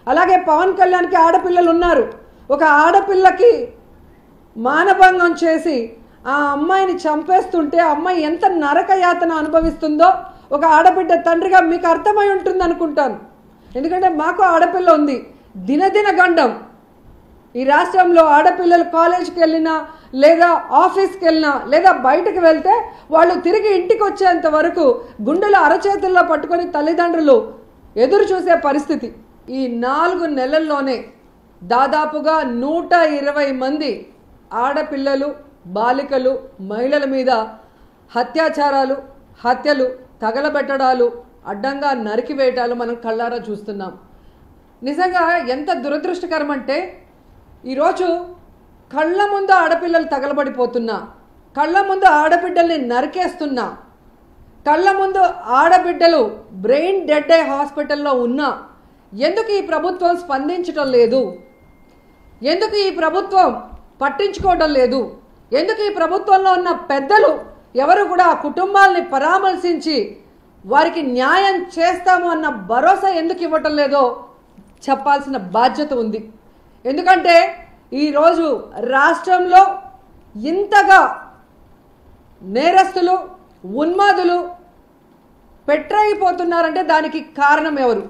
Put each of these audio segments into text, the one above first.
అలాగే పవన్ కళ్యాణ్కి ఆడపిల్లలు ఉన్నారు ఒక ఆడపిల్లకి మానభంగం చేసి ఆ అమ్మాయిని చంపేస్తుంటే ఆ అమ్మాయి ఎంత నరక యాతన అనుభవిస్తుందో ఒక ఆడబిడ్డ తండ్రిగా మీకు అర్థమై ఉంటుంది అనుకుంటాను ఎందుకంటే మాకు ఆడపిల్ల ఉంది దినదిన గండం ఈ రాష్ట్రంలో ఆడపిల్లలు కాలేజ్కి వెళ్ళినా లేదా ఆఫీస్కి వెళ్ళినా లేదా బయటకు వెళ్తే వాళ్ళు తిరిగి ఇంటికి వచ్చేంత వరకు గుండెలు అరచేతుల్లో పట్టుకొని తల్లిదండ్రులు ఎదురు చూసే పరిస్థితి ఈ నాలుగు నెలల్లోనే దాదాపుగా నూట ఇరవై మంది ఆడపిల్లలు బాలికలు మహిళల మీద అత్యాచారాలు హత్యలు తగలబెట్టడాలు అడ్డంగా నరికివేయటాలు మనం కళ్ళారా చూస్తున్నాం నిజంగా ఎంత దురదృష్టకరం అంటే ఈరోజు కళ్ళ ముందు ఆడపిల్లలు తగలబడిపోతున్నా కళ్ళ ముందు ఆడబిడ్డల్ని నరికేస్తున్నా కళ్ళ ముందు ఆడబిడ్డలు బ్రెయిన్ డెడ్ అయ్యే హాస్పిటల్లో ఉన్నా ఎందుకు ఈ ప్రభుత్వం స్పందించటం లేదు ఎందుకు ఈ ప్రభుత్వం పట్టించుకోవడం లేదు ఎందుకు ఈ ప్రభుత్వంలో ఉన్న పెద్దలు ఎవరు కూడా ఆ కుటుంబాల్ని పరామర్శించి వారికి న్యాయం చేస్తాము అన్న భరోసా ఎందుకు ఇవ్వటం లేదో చెప్పాల్సిన బాధ్యత ఉంది ఎందుకంటే ఈరోజు రాష్ట్రంలో ఇంతగా నేరస్తులు ఉన్మాదులు పెట్టరైపోతున్నారంటే దానికి కారణం ఎవరు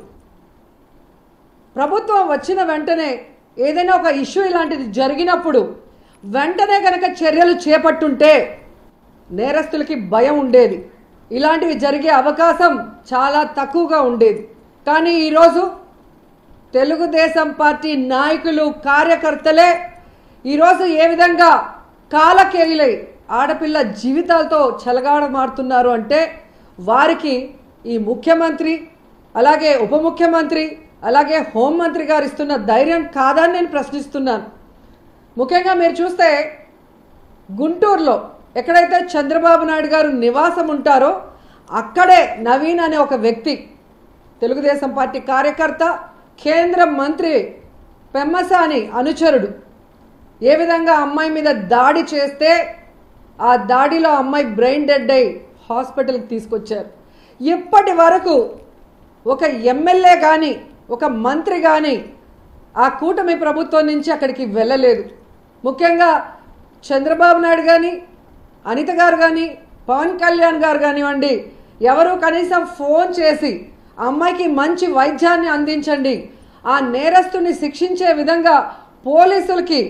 ప్రభుత్వం వచ్చిన వెంటనే ఏదైనా ఒక ఇష్యూ ఇలాంటిది జరిగినప్పుడు వెంటనే కనుక చర్యలు చేపట్టుంటే నేరస్తులకి భయం ఉండేది ఇలాంటివి జరిగే అవకాశం చాలా తక్కువగా ఉండేది కానీ ఈరోజు తెలుగుదేశం పార్టీ నాయకులు కార్యకర్తలే ఈరోజు ఏ విధంగా కాలకేయులై ఆడపిల్ల జీవితాలతో చెలగాడమాడుతున్నారు అంటే వారికి ఈ ముఖ్యమంత్రి అలాగే ఉప ముఖ్యమంత్రి అలాగే హోంమంత్రి గారు ఇస్తున్న ధైర్యం కాదని నేను ప్రశ్నిస్తున్నాను ముఖ్యంగా మీరు చూస్తే గుంటూరులో ఎక్కడైతే చంద్రబాబు నాయుడు గారు నివాసం ఉంటారో అక్కడే నవీన్ అనే ఒక వ్యక్తి తెలుగుదేశం పార్టీ కార్యకర్త కేంద్ర మంత్రి పెమ్మసాని అనుచరుడు ఏ విధంగా అమ్మాయి మీద దాడి చేస్తే ఆ దాడిలో అమ్మాయి బ్రెయిన్ డెడ్ అయి హాస్పిటల్కి తీసుకొచ్చారు ఇప్పటి వరకు ఒక ఎమ్మెల్యే కానీ ఒక మంత్రి కానీ ఆ కూటమి ప్రభుత్వం నుంచి అక్కడికి వెళ్ళలేదు ముఖ్యంగా చంద్రబాబు నాయుడు కానీ అనిత గారు కానీ పవన్ కళ్యాణ్ గారు కానివ్వండి ఎవరు కనీసం ఫోన్ చేసి ఆ అమ్మాయికి మంచి వైద్యాన్ని అందించండి ఆ నేరస్తుని శిక్షించే విధంగా పోలీసులకి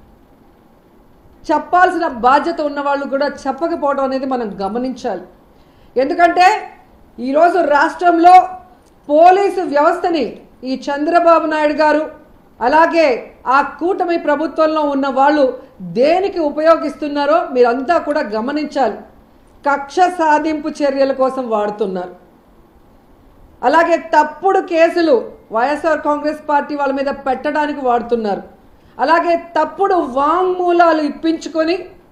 చెప్పాల్సిన బాధ్యత ఉన్న వాళ్ళు కూడా చెప్పకపోవడం అనేది మనం గమనించాలి ఎందుకంటే ఈరోజు రాష్ట్రంలో పోలీసు వ్యవస్థని ఈ చంద్రబాబు నాయుడు గారు అలాగే ఆ కూటమి ప్రభుత్వంలో ఉన్న వాళ్ళు దేనికి ఉపయోగిస్తున్నారో మీరంతా కూడా గమనించాలి కక్ష సాధింపు చర్యల కోసం వాడుతున్నారు అలాగే తప్పుడు కేసులు వైఎస్ఆర్ కాంగ్రెస్ పార్టీ వాళ్ళ మీద పెట్టడానికి వాడుతున్నారు అలాగే తప్పుడు వాంగ్మూలాలు ఇప్పించుకొని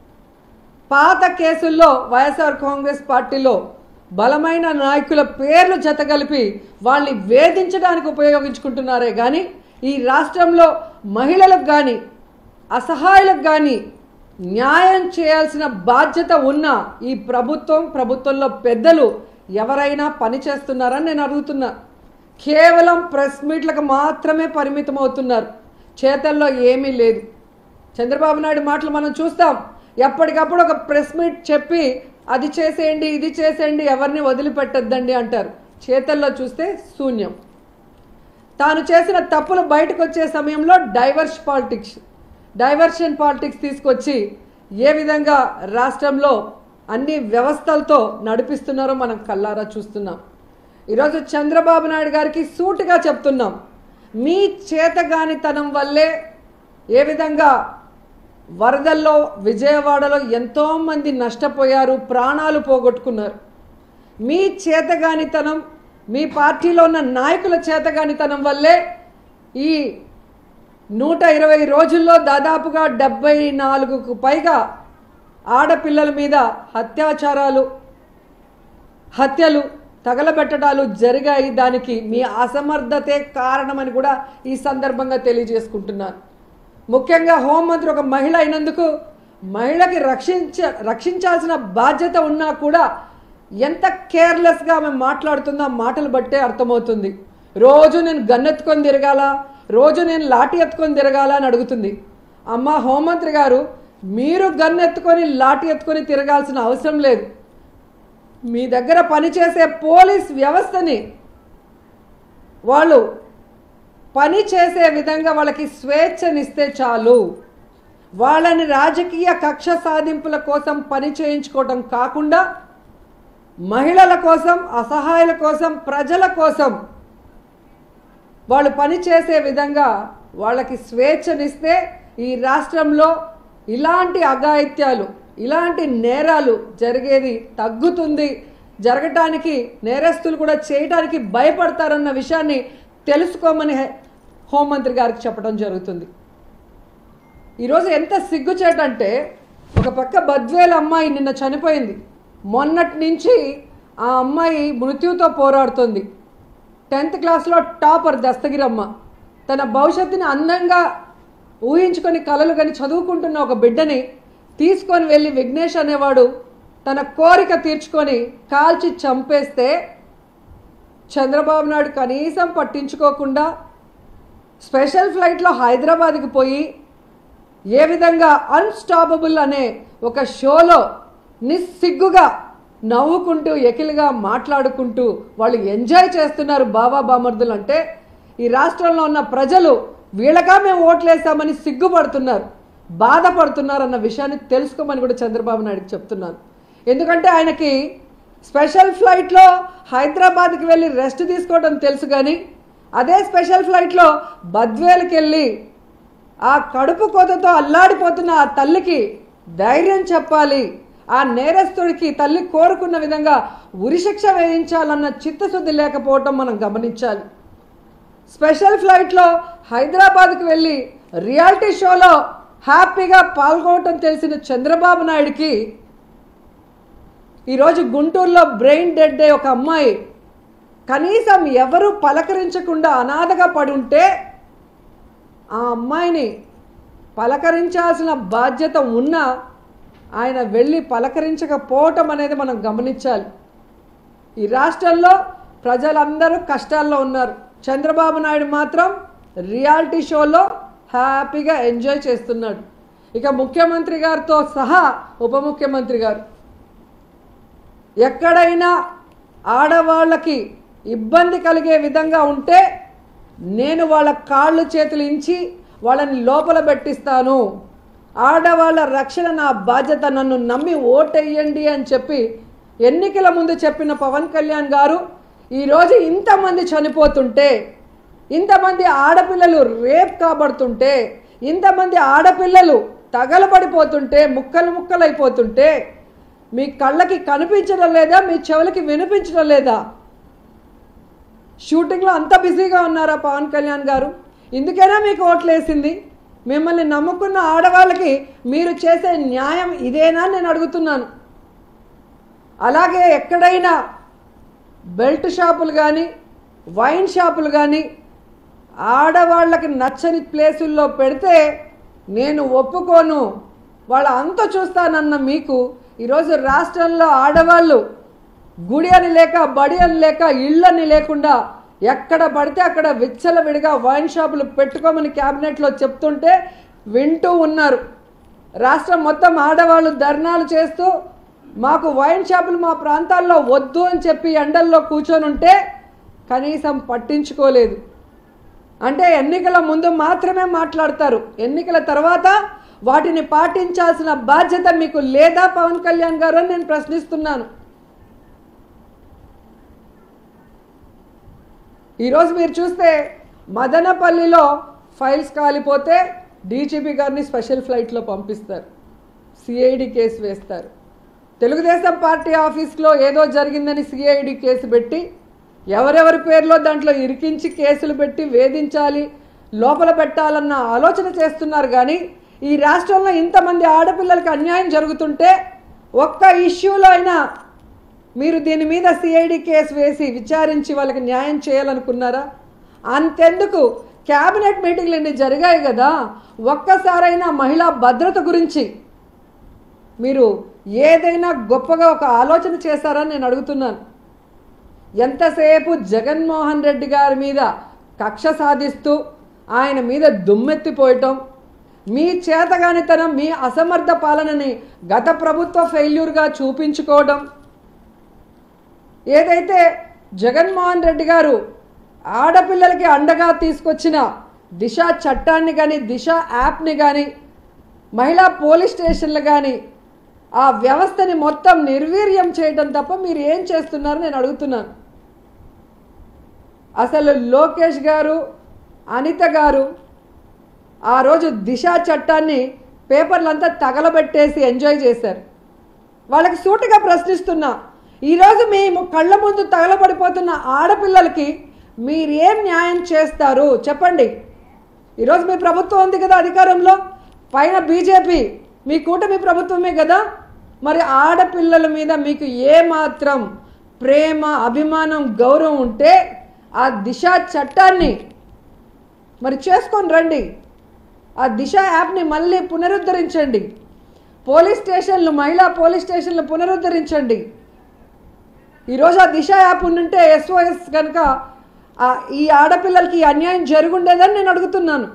పాత కేసుల్లో వైఎస్ఆర్ కాంగ్రెస్ పార్టీలో బలమైన నాయకుల పేర్లు జతగలిపి వాళ్ళని వేధించడానికి ఉపయోగించుకుంటున్నారే కానీ ఈ రాష్ట్రంలో మహిళలకు కానీ అసహాయులకు కానీ న్యాయం చేయాల్సిన బాధ్యత ఉన్న ఈ ప్రభుత్వం ప్రభుత్వంలో పెద్దలు ఎవరైనా పని చేస్తున్నారని నేను అడుగుతున్నా కేవలం ప్రెస్ మీట్లకు మాత్రమే పరిమితం అవుతున్నారు చేతల్లో ఏమీ లేదు చంద్రబాబు నాయుడు మాటలు మనం చూస్తాం ఎప్పటికప్పుడు ఒక ప్రెస్ మీట్ చెప్పి అది చేసేయండి ఇది చేసేయండి ఎవరిని వదిలిపెట్టద్దండి అంటారు చేతల్లో చూస్తే శూన్యం తాను చేసిన తప్పులు బయటకు వచ్చే సమయంలో డైవర్స్ పాలిటిక్స్ డైవర్షన్ పాలిటిక్స్ తీసుకొచ్చి ఏ విధంగా రాష్ట్రంలో అన్ని వ్యవస్థలతో నడిపిస్తున్నారో మనం కల్లారా చూస్తున్నాం ఈరోజు చంద్రబాబు నాయుడు గారికి సూటిగా చెప్తున్నాం మీ చేతగానితనం వల్లే ఏ విధంగా వరదల్లో విజయవాడలో ఎంతోమంది నష్టపోయారు ప్రాణాలు పోగొట్టుకున్నారు మీ చేతగానితనం మీ పార్టీలో ఉన్న నాయకుల చేతగానితనం వల్లే ఈ నూట ఇరవై రోజుల్లో దాదాపుగా డెబ్బై నాలుగుకు పైగా ఆడపిల్లల మీద అత్యాచారాలు హత్యలు తగలబెట్టడాలు జరిగాయి దానికి మీ అసమర్థతే కారణమని కూడా ఈ సందర్భంగా తెలియజేసుకుంటున్నాను ముఖ్యంగా హోంమంత్రి ఒక మహిళ అయినందుకు మహిళకి రక్షించ రక్షించాల్సిన బాధ్యత ఉన్నా కూడా ఎంత కేర్లెస్గా ఆమె మాట్లాడుతుందో ఆ మాటలు బట్టే అర్థమవుతుంది రోజు నేను గన్నెత్తుకొని తిరగాల రోజు నేను లాఠీ ఎత్తుకొని తిరగాల అని అడుగుతుంది అమ్మ హోంమంత్రి గారు మీరు గన్నెత్తుకొని లాఠీ ఎత్తుకొని తిరగాల్సిన అవసరం లేదు మీ దగ్గర పనిచేసే పోలీస్ వ్యవస్థని వాళ్ళు పని చేసే విధంగా వాళ్ళకి స్వేచ్ఛనిస్తే చాలు వాళ్ళని రాజకీయ కక్ష సాధింపుల కోసం పని చేయించుకోవటం కాకుండా మహిళల కోసం అసహాయుల కోసం ప్రజల కోసం వాళ్ళు పని చేసే విధంగా వాళ్ళకి స్వేచ్ఛనిస్తే ఈ రాష్ట్రంలో ఇలాంటి అఘాయిత్యాలు ఇలాంటి నేరాలు జరిగేది తగ్గుతుంది జరగటానికి నేరస్తులు కూడా చేయటానికి భయపడతారన్న విషయాన్ని తెలుసుకోమని హె- హోంమంత్రి గారికి చెప్పడం జరుగుతుంది ఈరోజు ఎంత సిగ్గుచేటంటే ఒక పక్క బద్వేల అమ్మాయి నిన్న చనిపోయింది మొన్నటి నుంచి ఆ అమ్మాయి మృత్యుతో పోరాడుతుంది టెన్త్ క్లాస్లో టాపర్ దస్తగిరమ్మ తన భవిష్యత్తుని అందంగా ఊహించుకొని కలలు కానీ చదువుకుంటున్న ఒక బిడ్డని తీసుకొని వెళ్ళి విఘ్నేష్ అనేవాడు తన కోరిక తీర్చుకొని కాల్చి చంపేస్తే చంద్రబాబు నాయుడు కనీసం పట్టించుకోకుండా స్పెషల్ ఫ్లైట్లో హైదరాబాద్కి పోయి ఏ విధంగా అన్స్టాపబుల్ అనే ఒక షోలో నిస్సిగ్గుగా నవ్వుకుంటూ ఎకిలిగా మాట్లాడుకుంటూ వాళ్ళు ఎంజాయ్ చేస్తున్నారు బాబా బామర్దులు అంటే ఈ రాష్ట్రంలో ఉన్న ప్రజలు వీళ్ళగా మేము ఓట్లేసామని సిగ్గుపడుతున్నారు బాధపడుతున్నారు అన్న విషయాన్ని తెలుసుకోమని కూడా చంద్రబాబు నాయుడుకి చెప్తున్నాను ఎందుకంటే ఆయనకి స్పెషల్ ఫ్లైట్లో హైదరాబాద్కి వెళ్ళి రెస్ట్ తీసుకోవడం తెలుసు కానీ అదే స్పెషల్ ఫ్లైట్లో బద్వేలుకి వెళ్ళి ఆ కడుపు కోతతో అల్లాడిపోతున్న ఆ తల్లికి ధైర్యం చెప్పాలి ఆ నేరస్తుడికి తల్లి కోరుకున్న విధంగా ఉరిశిక్ష వేయించాలన్న చిత్తశుద్ధి లేకపోవటం మనం గమనించాలి స్పెషల్ ఫ్లైట్లో హైదరాబాద్కి వెళ్ళి రియాలిటీ షోలో హ్యాపీగా పాల్గొనటం తెలిసిన చంద్రబాబు నాయుడికి ఈరోజు గుంటూరులో బ్రెయిన్ డెడ్ డే ఒక అమ్మాయి కనీసం ఎవరు పలకరించకుండా అనాథగా పడి ఉంటే ఆ అమ్మాయిని పలకరించాల్సిన బాధ్యత ఉన్నా ఆయన వెళ్ళి పలకరించకపోవటం అనేది మనం గమనించాలి ఈ రాష్ట్రంలో ప్రజలందరూ కష్టాల్లో ఉన్నారు చంద్రబాబు నాయుడు మాత్రం రియాలిటీ షోలో హ్యాపీగా ఎంజాయ్ చేస్తున్నాడు ఇక ముఖ్యమంత్రి గారితో సహా ఉప ముఖ్యమంత్రి గారు ఎక్కడైనా ఆడవాళ్ళకి ఇబ్బంది కలిగే విధంగా ఉంటే నేను వాళ్ళ కాళ్ళు చేతులు ఇంచి వాళ్ళని లోపల పెట్టిస్తాను ఆడవాళ్ళ రక్షణ నా బాధ్యత నన్ను నమ్మి ఓటెయ్యండి అని చెప్పి ఎన్నికల ముందు చెప్పిన పవన్ కళ్యాణ్ గారు ఈరోజు ఇంతమంది చనిపోతుంటే ఇంతమంది ఆడపిల్లలు రేప్ కాబడుతుంటే ఇంతమంది ఆడపిల్లలు తగలబడిపోతుంటే ముక్కలు ముక్కలైపోతుంటే మీ కళ్ళకి కనిపించడం లేదా మీ చెవులకి వినిపించడం లేదా షూటింగ్లో అంత బిజీగా ఉన్నారా పవన్ కళ్యాణ్ గారు ఇందుకైనా మీకు ఓట్లేసింది మిమ్మల్ని నమ్ముకున్న ఆడవాళ్ళకి మీరు చేసే న్యాయం ఇదేనా అని నేను అడుగుతున్నాను అలాగే ఎక్కడైనా బెల్ట్ షాపులు కానీ వైన్ షాపులు కానీ ఆడవాళ్ళకి నచ్చని ప్లేసుల్లో పెడితే నేను ఒప్పుకోను వాళ్ళ అంత చూస్తానన్న మీకు ఈరోజు రాష్ట్రంలో ఆడవాళ్ళు గుడి అని లేక బడి అని లేక ఇళ్ళని లేకుండా ఎక్కడ పడితే అక్కడ విచ్చలవిడిగా వైన్ షాపులు పెట్టుకోమని క్యాబినెట్లో చెప్తుంటే వింటూ ఉన్నారు రాష్ట్రం మొత్తం ఆడవాళ్ళు ధర్నాలు చేస్తూ మాకు వైన్ షాపులు మా ప్రాంతాల్లో వద్దు అని చెప్పి ఎండల్లో కూర్చొని ఉంటే కనీసం పట్టించుకోలేదు అంటే ఎన్నికల ముందు మాత్రమే మాట్లాడతారు ఎన్నికల తర్వాత వాటిని పాటించాల్సిన బాధ్యత మీకు లేదా పవన్ కళ్యాణ్ గారు అని నేను ప్రశ్నిస్తున్నాను ఈరోజు మీరు చూస్తే మదనపల్లిలో ఫైల్స్ కాలిపోతే డీజీపీ గారిని స్పెషల్ ఫ్లైట్లో పంపిస్తారు సిఐడి కేసు వేస్తారు తెలుగుదేశం పార్టీ ఆఫీస్లో ఏదో జరిగిందని సిఐడి కేసు పెట్టి ఎవరెవరి పేర్లో దాంట్లో ఇరికించి కేసులు పెట్టి వేధించాలి లోపల పెట్టాలన్న ఆలోచన చేస్తున్నారు కానీ ఈ రాష్ట్రంలో ఇంతమంది ఆడపిల్లలకి అన్యాయం జరుగుతుంటే ఒక్క ఇష్యూలో అయినా మీరు దీని మీద సిఐడి కేసు వేసి విచారించి వాళ్ళకి న్యాయం చేయాలనుకున్నారా అంతెందుకు క్యాబినెట్ మీటింగ్లు ఇన్ని జరిగాయి కదా ఒక్కసారైనా మహిళా భద్రత గురించి మీరు ఏదైనా గొప్పగా ఒక ఆలోచన చేశారని నేను అడుగుతున్నాను ఎంతసేపు జగన్మోహన్ రెడ్డి గారి మీద కక్ష సాధిస్తూ ఆయన మీద దుమ్మెత్తిపోయటం మీ చేతగానితనం మీ అసమర్థ పాలనని గత ప్రభుత్వ ఫెయిల్యూర్గా చూపించుకోవడం ఏదైతే జగన్మోహన్ రెడ్డి గారు ఆడపిల్లలకి అండగా తీసుకొచ్చిన దిశ చట్టాన్ని కానీ దిశ యాప్ని కానీ మహిళా పోలీస్ స్టేషన్లు కానీ ఆ వ్యవస్థని మొత్తం నిర్వీర్యం చేయడం తప్ప మీరు ఏం చేస్తున్నారు నేను అడుగుతున్నాను అసలు లోకేష్ గారు అనిత గారు ఆ రోజు దిశ చట్టాన్ని పేపర్లంతా తగలబెట్టేసి ఎంజాయ్ చేశారు వాళ్ళకి సూటిగా ప్రశ్నిస్తున్నా ఈరోజు మేము కళ్ళ ముందు తగలబడిపోతున్న ఆడపిల్లలకి మీరేం న్యాయం చేస్తారు చెప్పండి ఈరోజు మీ ప్రభుత్వం ఉంది కదా అధికారంలో పైన బీజేపీ మీ కూటమి ప్రభుత్వమే కదా మరి ఆడపిల్లల మీద మీకు ఏమాత్రం ప్రేమ అభిమానం గౌరవం ఉంటే ఆ దిశ చట్టాన్ని మరి చేసుకొని రండి ఆ దిశ యాప్ని మళ్ళీ పునరుద్ధరించండి పోలీస్ స్టేషన్లు మహిళా పోలీస్ స్టేషన్లు పునరుద్ధరించండి ఈరోజు ఆ దిశ యాప్ ఉంటే ఎస్ఓఎస్ కనుక ఆ ఈ ఆడపిల్లలకి ఈ అన్యాయం జరుగుండేదని నేను అడుగుతున్నాను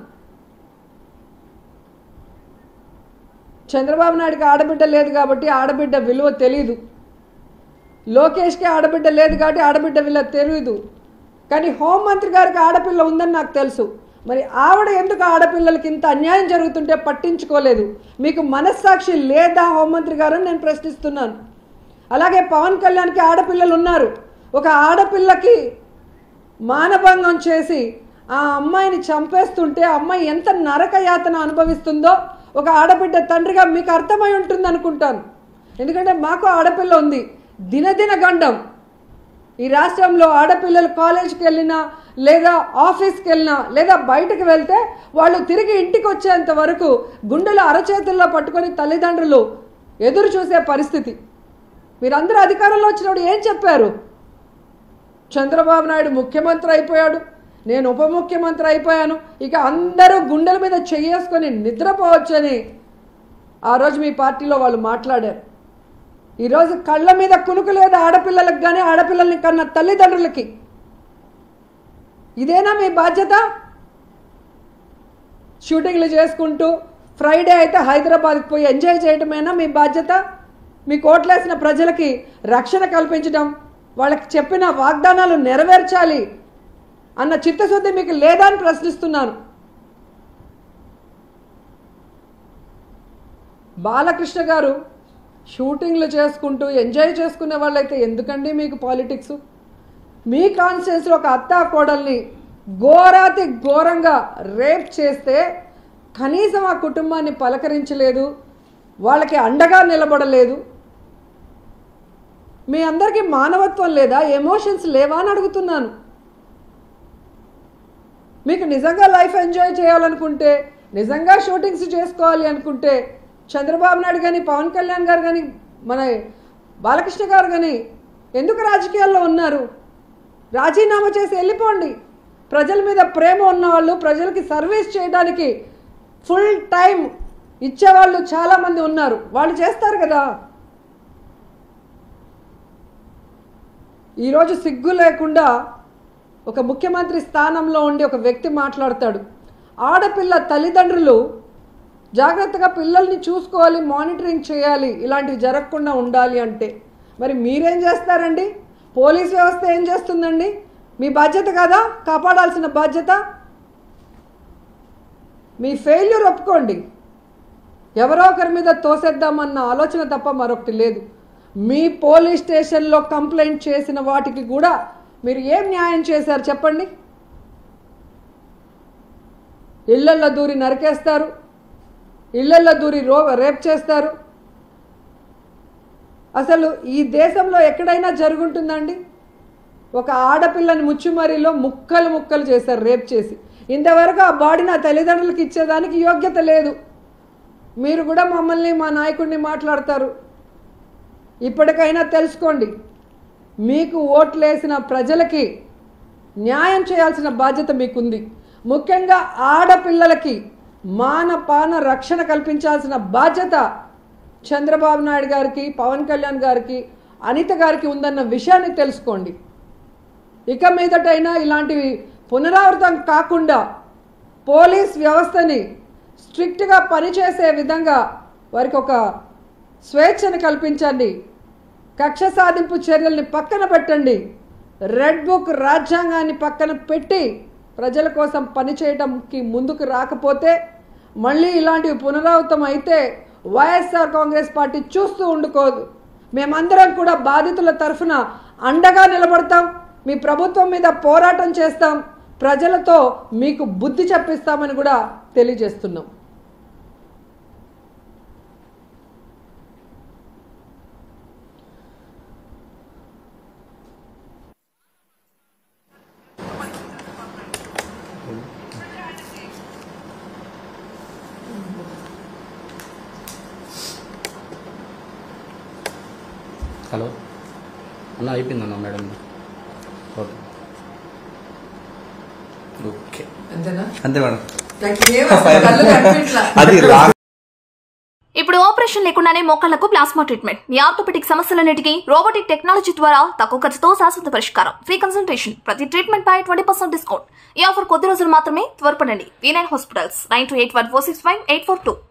చంద్రబాబు నాయుడుకి ఆడబిడ్డ లేదు కాబట్టి ఆడబిడ్డ విలువ తెలీదు లోకేష్కి ఆడబిడ్డ లేదు కాబట్టి ఆడబిడ్డ విలువ తెలియదు కానీ హోంమంత్రి గారికి ఆడపిల్ల ఉందని నాకు తెలుసు మరి ఆవిడ ఎందుకు ఆడపిల్లలకి ఇంత అన్యాయం జరుగుతుంటే పట్టించుకోలేదు మీకు మనస్సాక్షి లేదా హోంమంత్రి గారు అని నేను ప్రశ్నిస్తున్నాను అలాగే పవన్ కళ్యాణ్కి ఆడపిల్లలు ఉన్నారు ఒక ఆడపిల్లకి మానభంగం చేసి ఆ అమ్మాయిని చంపేస్తుంటే ఆ అమ్మాయి ఎంత నరక యాతన అనుభవిస్తుందో ఒక ఆడబిడ్డ తండ్రిగా మీకు అర్థమై ఉంటుంది అనుకుంటాను ఎందుకంటే మాకు ఆడపిల్ల ఉంది దినదిన గండం ఈ రాష్ట్రంలో ఆడపిల్లలు కాలేజీకి వెళ్ళినా లేదా ఆఫీస్కి వెళ్ళినా లేదా బయటకు వెళ్తే వాళ్ళు తిరిగి ఇంటికి వచ్చేంత వరకు గుండెలు అరచేతుల్లో పట్టుకొని తల్లిదండ్రులు ఎదురు చూసే పరిస్థితి మీరందరూ అధికారంలో వచ్చినప్పుడు ఏం చెప్పారు చంద్రబాబు నాయుడు ముఖ్యమంత్రి అయిపోయాడు నేను ఉప ముఖ్యమంత్రి అయిపోయాను ఇక అందరూ గుండెల మీద చెయ్యేసుకొని నిద్రపోవచ్చని ఆ రోజు మీ పార్టీలో వాళ్ళు మాట్లాడారు ఈరోజు కళ్ళ మీద కునుకు లేదు ఆడపిల్లలకు కానీ ఆడపిల్లల్ని కన్న తల్లిదండ్రులకి ఇదేనా మీ బాధ్యత షూటింగ్లు చేసుకుంటూ ఫ్రైడే అయితే హైదరాబాద్కి పోయి ఎంజాయ్ చేయడమేనా మీ బాధ్యత మీ కోట్లేసిన ప్రజలకి రక్షణ కల్పించడం వాళ్ళకి చెప్పిన వాగ్దానాలు నెరవేర్చాలి అన్న చిత్తశుద్ధి మీకు లేదా అని ప్రశ్నిస్తున్నాను బాలకృష్ణ గారు షూటింగ్లు చేసుకుంటూ ఎంజాయ్ చేసుకునే వాళ్ళైతే ఎందుకండి మీకు పాలిటిక్స్ మీ కాన్స్టిట్యూన్సీలో ఒక అత్తా కోడల్ని ఘోరాతి ఘోరంగా రేప్ చేస్తే కనీసం ఆ కుటుంబాన్ని పలకరించలేదు వాళ్ళకి అండగా నిలబడలేదు మీ అందరికీ మానవత్వం లేదా ఎమోషన్స్ లేవా అని అడుగుతున్నాను మీకు నిజంగా లైఫ్ ఎంజాయ్ చేయాలనుకుంటే నిజంగా షూటింగ్స్ చేసుకోవాలి అనుకుంటే చంద్రబాబు నాయుడు కానీ పవన్ కళ్యాణ్ గారు కానీ మన బాలకృష్ణ గారు కానీ ఎందుకు రాజకీయాల్లో ఉన్నారు రాజీనామా చేసి వెళ్ళిపోండి ప్రజల మీద ప్రేమ ఉన్నవాళ్ళు ప్రజలకి సర్వీస్ చేయడానికి ఫుల్ టైం ఇచ్చేవాళ్ళు చాలామంది ఉన్నారు వాళ్ళు చేస్తారు కదా ఈరోజు సిగ్గు లేకుండా ఒక ముఖ్యమంత్రి స్థానంలో ఉండి ఒక వ్యక్తి మాట్లాడతాడు ఆడపిల్ల తల్లిదండ్రులు జాగ్రత్తగా పిల్లల్ని చూసుకోవాలి మానిటరింగ్ చేయాలి ఇలాంటివి జరగకుండా ఉండాలి అంటే మరి మీరేం చేస్తారండి పోలీస్ వ్యవస్థ ఏం చేస్తుందండి మీ బాధ్యత కదా కాపాడాల్సిన బాధ్యత మీ ఫెయిల్యూర్ ఒప్పుకోండి ఎవరో ఒకరి మీద తోసేద్దామన్న ఆలోచన తప్ప మరొకటి లేదు మీ పోలీస్ స్టేషన్లో కంప్లైంట్ చేసిన వాటికి కూడా మీరు ఏం న్యాయం చేశారు చెప్పండి ఇళ్లల్లో దూరి నరికేస్తారు ఇళ్లల్లో దూరి రో రేప్ చేస్తారు అసలు ఈ దేశంలో ఎక్కడైనా జరుగుంటుందండి ఒక ఆడపిల్లని ముచ్చుమరిలో ముక్కలు ముక్కలు చేశారు రేప్ చేసి ఇంతవరకు ఆ బాడీ నా తల్లిదండ్రులకు ఇచ్చేదానికి యోగ్యత లేదు మీరు కూడా మమ్మల్ని మా నాయకుడిని మాట్లాడతారు ఇప్పటికైనా తెలుసుకోండి మీకు ఓట్లేసిన ప్రజలకి న్యాయం చేయాల్సిన బాధ్యత మీకుంది ముఖ్యంగా ఆడపిల్లలకి మానపాన రక్షణ కల్పించాల్సిన బాధ్యత చంద్రబాబు నాయుడు గారికి పవన్ కళ్యాణ్ గారికి అనిత గారికి ఉందన్న విషయాన్ని తెలుసుకోండి ఇక మీదటైనా ఇలాంటివి పునరావృతం కాకుండా పోలీస్ వ్యవస్థని స్ట్రిక్ట్గా పనిచేసే విధంగా వారికి ఒక స్వేచ్ఛను కల్పించండి కక్ష సాధింపు చర్యల్ని పక్కన పెట్టండి రెడ్ బుక్ రాజ్యాంగాన్ని పక్కన పెట్టి ప్రజల కోసం పనిచేయడంకి ముందుకు రాకపోతే మళ్ళీ ఇలాంటివి పునరావృతం అయితే వైఎస్ఆర్ కాంగ్రెస్ పార్టీ చూస్తూ ఉండుకోదు మేమందరం కూడా బాధితుల తరఫున అండగా నిలబడతాం మీ ప్రభుత్వం మీద పోరాటం చేస్తాం ప్రజలతో మీకు బుద్ధి చెప్పిస్తామని కూడా తెలియజేస్తున్నాం హలో అన్న అయిపోయిందన్న మేడం ఓకే ఓకే అంతేనా అంతే మేడం కళ్ళు అది రా ఇప్పుడు ఆపరేషన్ లేకుండానే మోకాళ్లకు ప్లాస్మా ట్రీట్మెంట్ మీ ఆర్థోపెటిక్ సమస్యలన్నిటికీ రోబోటిక్ టెక్నాలజీ ద్వారా తక్కువ ఖర్చుతో శాశ్వత పరిష్కారం ఫ్రీ కన్సల్టేషన్ ప్రతి ట్రీట్మెంట్ పై ట్వంటీ పర్సెంట్ డిస్కౌంట్ ఈ ఆఫర్ కొద్ది రోజులు మాత్రమే త్వరపడండి V nine hospitals nine two eight one four six five eight four two